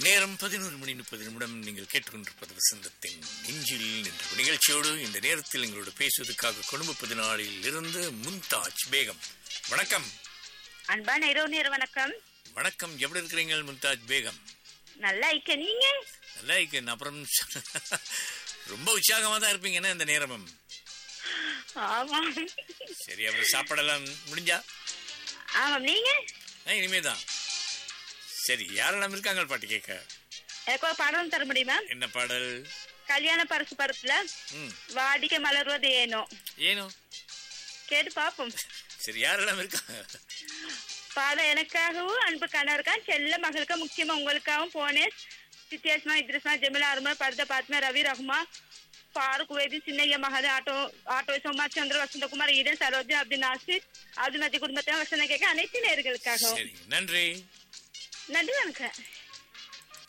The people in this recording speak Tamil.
நேரம் பதினோரு மணி முப்பது நிமிடம் நீங்கள் கேட்டுக்கொண்டிருப்பது வசந்தத்தின் நெஞ்சில் என்ற நிகழ்ச்சியோடு இந்த நேரத்தில் எங்களோடு பேசுவதற்காக கொழும்பு நாளில் இருந்து மும்தாஜ் பேகம் வணக்கம் அன்பான இரவு நேர வணக்கம் வணக்கம் எப்படி இருக்கிறீங்க மும்தாஜ் பேகம் நல்லா இருக்க நீங்க நல்லா இருக்கேன் அப்புறம் ரொம்ப உற்சாகமா தான் இருப்பீங்கன்னா இந்த நேரமும் ஆமா சரி அப்புறம் சாப்பாடெல்லாம் முடிஞ்சா ஆமாம் நீங்க ஆ, இனிமேதான் சரி யாரெல்லாம் இருக்காங்க பாட்டு கேட்க எனக்கு ஒரு படம் தர முடியுமா என்ன பாடல் கல்யாண பரிசு படத்துல ம் வாடிக்கை மலர்வது ஏனோ ஏனோ கேட்டு பாப்போம் சரி யாரெல்லாம் இருக்காங்க பாடம் எனக்காகவும் அன்பு கணவருக்கான் செல்ல மகளுக்கு முக்கியமா உங்களுக்காகவும் போனேன் சித்தியாஸ்மா இத்ரிஸ்மா ஜெமிலா அருமா பரத பாத்மா ரவி ரஹ்மா ஃபாரூக் வேதி சின்னையா மகது auto auto Soma Chandra Vasanthakumar Eden Saroja Abdul Nasir Abdul Mathi குடும்பத்தினர் வசந்த கேட்க அனைத்து நேர்களுக்காகவும் சரி நன்றி நன்றி வணக்கம்